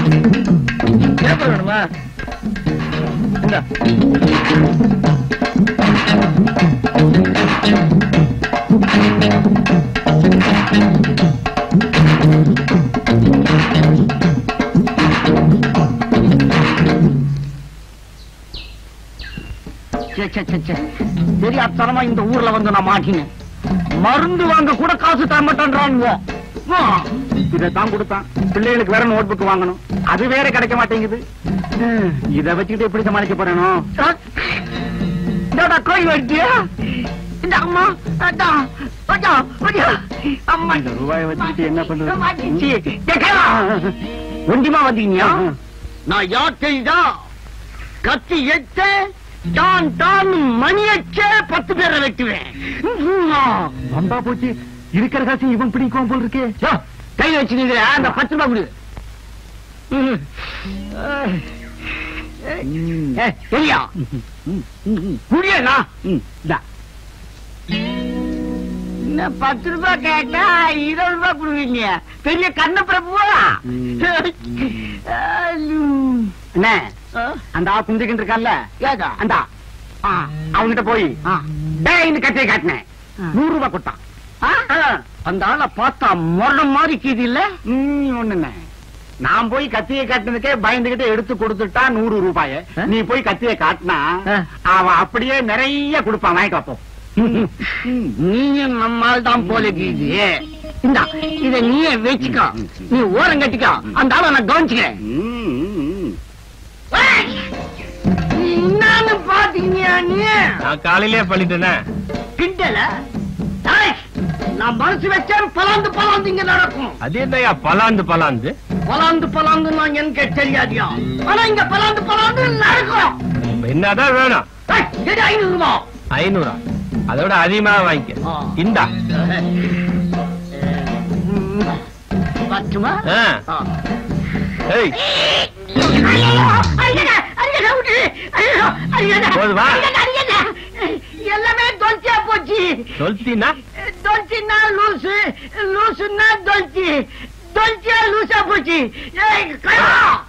Paper வேணுமா இந்தா. ச்சே, ச்சே, ச்சே, ச்சே. தெரியாத்தனமா இந்த ஊர்ல வந்து நான் மாட்டினேன் மருந்து வாங்க கூட காசு தர மாட்டேன்றானுங்க ஆ, இதைத்தான் கொடுத்தான் பிள்ளைகளுக்கு வேற நோட் புக் வாங்கணும் அது வேற கிடைக்க மாட்டேங்குது ஹம், இத வச்சுக்கிட்டு எப்படி சமாளிக்க போறேனோ இந்தாடா கோழி வட்டியா இந்த அம்மா அதான் கொஞ்சம் கொஞ்சம் அம்மா இந்த ரூபாயை வச்சுக்கிட்டு என்ன பண்றது ஒண்டிமா வந்தீங்க நான் யார் தெரியுதா கத்தி எச்ச டான் டான் மணி அச்சே பத்து பேரை வெட்டுவேன் வந்தா போச்சு இருக்கிற காசு இவன் பிடிக்கும் போல் இருக்கே யோ, கை வச்சுனீங்க அந்த பத்து ரூபா கொடு ம். ஏய், சரியா குடியண்ணா என்ன பத்து ரூபாய் கேட்டா இருபது ரூபாய் கொடுவீங்க பெரிய கண்ண பிரபுவா என்ன அந்த ஆ குந்திக்கிட்டு இருக்கான்ல அந்த அவங்கிட்ட போய் டேய் இந்த கட்டையை காட்டினேன் நூறு ரூபாய் கொடுத்தான் அந்த ஆளை பார்த்தா முரணம் மாதிரி கீது இல்ல ஒண்ணுங்க நான் போய் கத்தியை காட்டினதுக்கே பயந்துகிட்டு எடுத்து கொடுத்துட்டா நூறு ரூபாய நீ போய் கத்தியை காட்டினா அவன் அப்படியே நிறைய கொடுப்பான் வாங்கிட்டு வைப்போம் நீங்க நம்மால் தான் போல கீது இந்தா இத நீயே வச்சுக்கோ நீ ஓரம் கட்டிக்கோ அந்த ஆளை நான் கவனிச்சுக்கிறேன் என்னன்னு பாத்தீங்க நீ நான் காலையிலே பண்ணிட்டேனே கிண்டல டேய், நான் மனசு வச்சேன் பலாந்து பலாந்து இங்க நடக்கும் அது என்னையா பலாந்து பலாந்து பலாந்து பலாந்து நான் எனக்கு தெரியாதியா ஆனா இங்க பலாந்து பலாந்து நடக்கும் இப்ப என்னதான் வேணும் டேய், இது ஐநூறு ரூபா ஐநூறா அதோட அதிகமா வாங்கிக்க ஆ. இந்தா பத்துமா ஆ. ஏய் போதுமா? எல்லாமே தொல்ச்சியா போச்சு சொல்லிட்டீன்னா தொல்ச்சின்னா லூசு லூசுன்னா தொல்ச்சி தொல்ச்சியா லூசா போச்சு ஏய், கயா!